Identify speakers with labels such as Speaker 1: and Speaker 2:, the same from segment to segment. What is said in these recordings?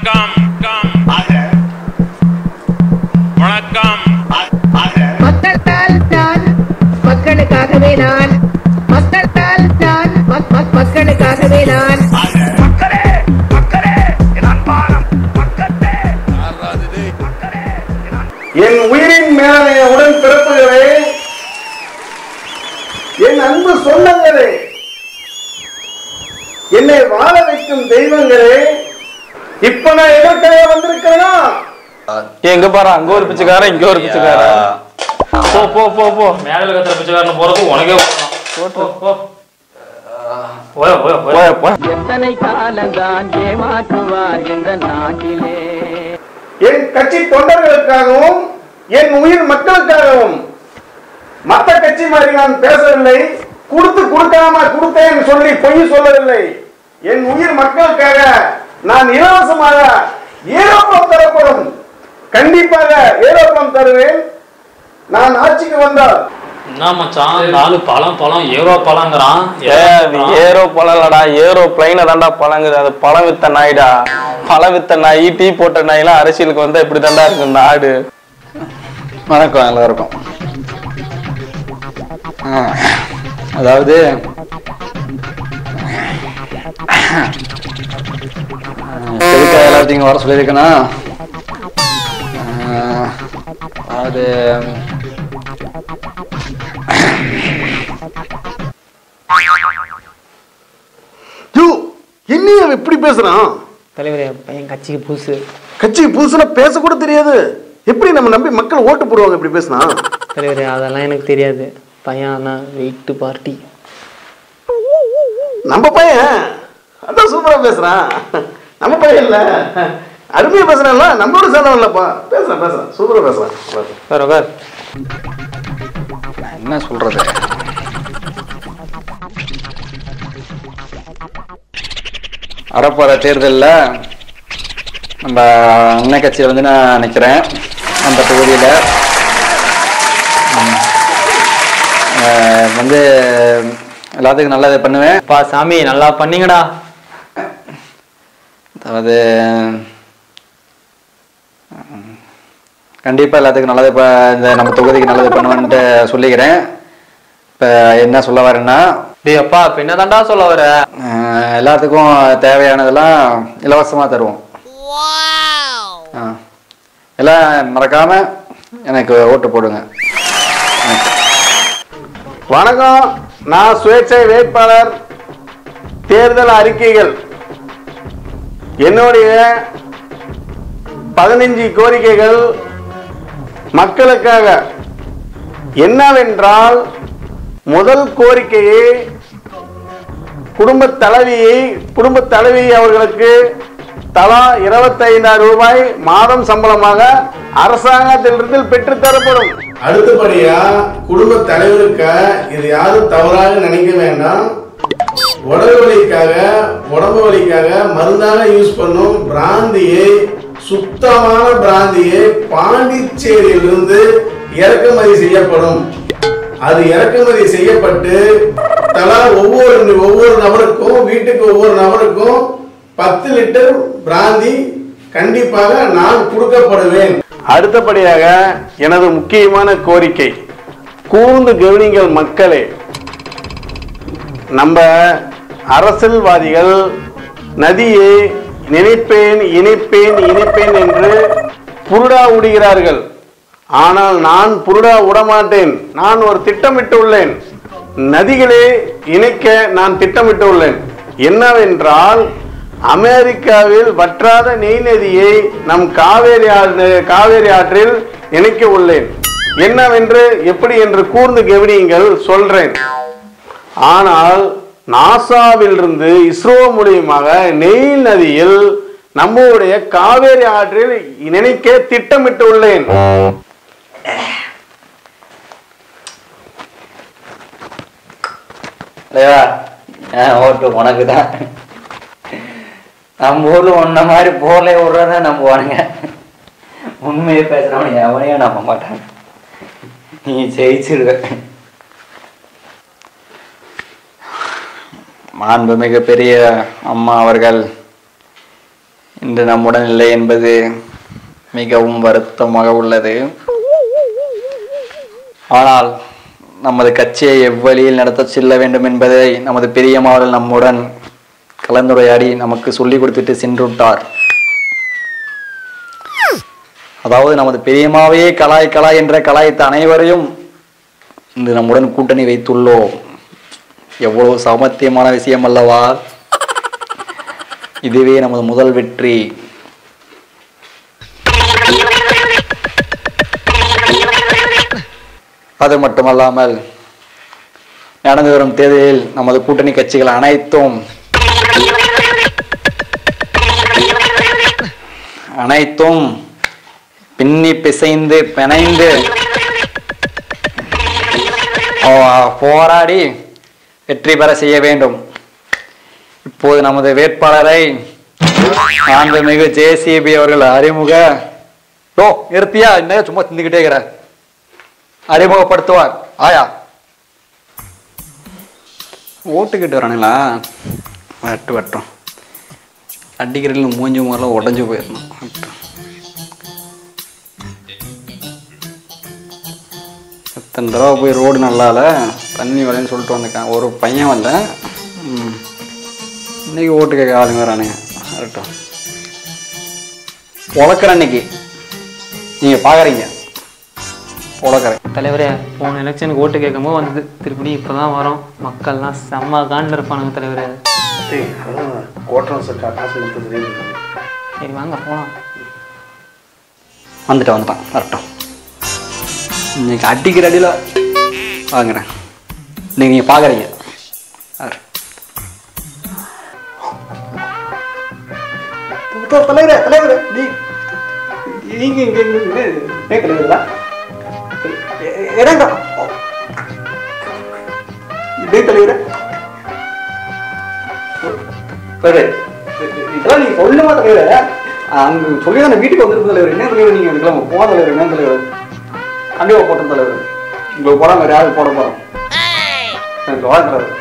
Speaker 1: வணக்கம் வணக்கம்
Speaker 2: மக்களால் நான் மக்களுக்காகவே நான் மக்களால் நான் மக்- மக்- மக்களுக்காகவே நான்
Speaker 3: என் உயிரின் மேலான உடன் பிறப்புகளே என் அன்பு சொந்தங்களே என்னை வாழ வைக்கும் தெய்வங்களே இப்ப நான் எதற்காக வந்திருக்கிறேனா
Speaker 4: எங்க பாரு அங்க ஒரு பிச்சைக்காரன் இங்க ஒரு பிச்சைக்காரன் போ போ போ போ
Speaker 5: மேல கத்துற பிச்சைக்காரன் போறது உனக்கே போகலாம் போ போ போய போய போய
Speaker 4: போய போ
Speaker 6: எத்தனை காலந்தான் ஏமாற்றுவார் இந்த நாட்டிலே
Speaker 3: என் கட்சி தொண்டர்களுக்காகவும் என் உயிர் மக்களுக்காகவும் மத்த கட்சி மாதிரி நான் பேசவில்லை கொடுத்து கொடுக்காம கொடுத்தேன் சொல்லி பொய் சொல்லவில்லை என் உயிர் மக்களுக்காக நான் இலவசமாக ஏரோப்ளம் தரப்படும் கண்டிப்பாக ஏரோப்ளம் தருவேன் நான் ஆட்சிக்கு வந்தால்
Speaker 5: என்ன மச்சான் நாலு பழம் பழம் ஏரோ பழங்கிறான்
Speaker 4: ஏ, அது ஏரோ பழம்லடா ஏரோ பிளைன தான்டா பழங்குது அது பழம் வித்த நாய்டா பழம் வித்த நாய் டீ போட்ட நாயெல்லாம் அரசியலுக்கு வந்தா இப்படி தாண்டா இருக்கு நாடு
Speaker 7: வணக்கம் எல்லாருக்கும் ஆ, அதாவது எதுக்காக எல்லாத்தையும் வர சொல்லியிருக்கேன்னா ஆ, அது
Speaker 3: யூ என்னைய அவன் இப்படி பேசுறான்
Speaker 8: தலைவரே பையன் கட்சிக்கு புதுசு
Speaker 3: கட்சி புதுசுல பேச கூட தெரியாது எப்படி நம்ம நம்பி மக்கள் ஓட்டு போடுவாங்க இப்படி பேசினா
Speaker 8: தலைவரே அதெல்லாம் எனக்கு தெரியாது பையன் ஆனா வெயிட்டு பார்ட்டி
Speaker 3: நம்ம பையன் அதான் சூப்பரா பேசுறான் நம்ம பையன் இல்ல அருமையா பேசுறான்ல நம்மளோட சேர்ந்தவன் இல்லப்பா பேசுறான் பேசுறான் சூப்பரா பேசுறான்
Speaker 8: சார் உட்கார்
Speaker 7: என்ன சொல்றது வரப்போற தேர்தலில் நம்ம அண்ணன் கட்சியில் வந்து நான் நிற்கிறேன் அந்த தொகுதியில் வந்து எல்லாத்துக்கும் நல்லது பண்ணுவேன்
Speaker 8: பா சாமி நல்லா பண்ணீங்கடா
Speaker 7: அதாவது கண்டிப்பாக எல்லாத்துக்கும் நல்லது இப்போ இந்த நம்ம தொகுதிக்கு நல்லது பண்ணுவேன்ட்டு சொல்லிக்கிறேன் இப்போ என்ன சொல்ல வரேன்னா
Speaker 8: டேய் அப்பா இப்ப என்னதான்டா சொல்ல வர
Speaker 7: அஹ், எல்லாத்துக்கும் தேவையானதெல்லாம் இலவசமாக தருவோம் ஆ. எல்லாம் மறக்காம எனக்கு ஓட்டு போடுங்க
Speaker 3: வணக்கம் நான் சுயேட்சை வேட்பாளர் தேர்தல் அறிக்கைகள் என்னுடைய பதினஞ்சு கோரிக்கைகள் மக்களுக்காக என்னவென்றால் முதல் கோரிக்கையை குடும்ப தலைவியை குடும்ப தலைவி அவர்களுக்கு தலா இருபத்தைந்தாயிரம் ரூபாய் மாதம் சம்பளமாக அரசாங்கத்திலிருந்து பெற்றுத் தரப்படும் அடுத்தபடியா குடும்ப தலைவருக்கு இது யாரும் தவறாக நினைக்க வேண்டாம் உடல் வலிக்காக உடம்பு வலிக்காக மருந்தாக யூஸ் பண்ணும் பிராந்தியை சுத்தமான பிராந்தியை பாண்டிச்சேரியிலிருந்து இறக்குமதி செய்யப்படும் அது இறக்குமதி செய்யப்பட்டு தலா ஒவ்வொரு ஒவ்வொரு நபருக்கும் வீட்டுக்கு ஒவ்வொரு நபருக்கும் பத்து லிட்டர் பிராந்தி கண்டிப்பாக நான் கொடுக்கப்படுவேன் அடுத்தபடியாக எனது முக்கியமான கோரிக்கை கூர்ந்து கவனிங்கள் மக்களே நம்ம அரசியல்வாதிகள் நதியை நினைப்பேன் இணைப்பேன் இணைப்பேன் என்று புருடா விடுகிறார்கள் ஆனால் நான் புருடா விடமாட்டேன் நான் ஒரு திட்டமிட்டுள்ளேன் நதிகளை இணைக்க நான் திட்டமிட்டுள்ளேன் என்னவென்றால் அமெரிக்காவில் வற்றாத நெய் நதியை நம் காவேரி ஆறு காவேரி ஆற்றில் இணைக்க உள்ளேன் என்னவென்று எப்படி என்று கூர்ந்து கவனியுங்கள் சொல்றேன் ஆனால் நாசாவிலிருந்து இஸ்ரோ மூலியமாக நெயில் நதியில் நம்முடைய காவேரி ஆற்றில் நினைக்க திட்டமிட்டுள்ளேன்
Speaker 7: இல்லையா என் ஓட்டு உனக்கு தான் நம்ம ஊர்ல உன்ன மாதிரி போர்ல விடுறத நம்புவானுங்க உண்மையை பேசுறவனு எவனையும் நம்ப மாட்டாங்க நீ ஜெயிச்சிருக்க மாண்புமிகு பெரிய அம்மா அவர்கள் இன்று நம்முடன் இல்லை என்பது மிகவும் வருத்தமாக உள்ளது ஆனால் நமது கட்சியை எவ்வழியில் நடத்த செல்ல வேண்டும் என்பதை நமது பெரியம்மாவர்கள் நம்முடன் கலந்துரையாடி நமக்கு சொல்லிக் கொடுத்துட்டு சென்று விட்டார் அதாவது நமது பெரியம்மாவையே கலாய் கலாய் என்ற கலாய்த்த அனைவரையும் இன்று நம்முடன் கூட்டணி வைத்துள்ளோம் எவ்வளவு சாமர்த்தியமான விஷயம் அல்லவா இதுவே நமது முதல் வெற்றி அது மட்டுமல்லாமல் நடந்து வரும் தேர்தலில் நமது கூட்டணி கட்சிகள் அனைத்தும் அனைத்தும் பின்னி பிசைந்து பிணைந்து ஆ, போராடி வெற்றி பெற செய்ய வேண்டும் இப்போது நமது வேட்பாளரை மாண்புமிகு ஜேசிபி அவர்கள் அறிமுக ஓ நிறுத்தியா என்ன சும்மா திந்துக்கிட்டே இருக்கிற அறிமுகப்படுத்துவார் ஆயா ஓட்டுக்கிட்டு வரானுங்களா வட்டு வட்டம் அடிக்கிறதுல மூஞ்சி முறையில் உடஞ்சு போயிடணும் வட்டம். எத்தனை தடவை போய் ரோடு நல்லால தண்ணி வரேன்னு சொல்லிட்டு வந்திருக்கேன் ஒரு பையன் வந்தேன் ம். இன்னைக்கு ஓட்டு கேட்க ஆளுங்க வரானுங்க வரட்டும் உழக்கிற அன்னைக்கு நீங்கள் பார்க்குறீங்க உழக்கிறேன்
Speaker 8: தலைவரே போன எலெக்ஷனுக்கு ஓட்டு கேட்கும்போது வந்தது திருப்படி இப்பதான் வரோம் மக்கள்லாம் செம்ம காண்டில் இருப்பானுங்க தலைவரே
Speaker 3: கோட்டரம் சார் காசு கொடுத்தது
Speaker 8: சரி வாங்க போலாம்
Speaker 7: வந்துட்டேன் வந்துட்டான் வரட்டும் இன்னைக்கு அடிக்கிற அடியில் வாங்குறேன் இன்னைக்கு நீங்கள் பார்க்குறீங்க தலைவரே தலைவரே நீ நீங்க இங்க இங்க தலைவரா இறங்க இதே தலைவரே தலைவரே, இதெல்லாம் நீங்க சொல்லுமா தலைவரே அங்க சொல்லி தான் வீட்டுக்கு வந்திருக்கும் தலைவர் என்ன தலைவர் நீங்க இதுக்கெல்லாம் போன தலைவர் என்ன தலைவர் கண்டிப்பா போட்டோம் தலைவர் உங்களுக்கு போடாம வேற யாரும் போட போறோம் எனக்கு வாங்க தலைவர்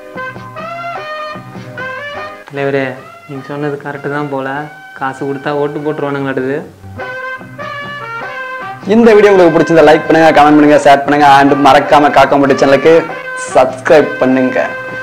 Speaker 8: தலைவரே நீங்க சொன்னது கரெக்டு தான் போல காசு கொடுத்தா ஓட்டு போட்டுருவானுங்களாட்டுது
Speaker 7: இந்த வீடியோ உங்களுக்கு பிடிச்சிருந்தா லைக் பண்ணுங்க கமெண்ட் பண்ணுங்க ஷேர் பண்ணுங்க அண்ட் மறக்காம காக்க சேனலுக்கு சப்ஸ்கிரைப் பண்ணுங்க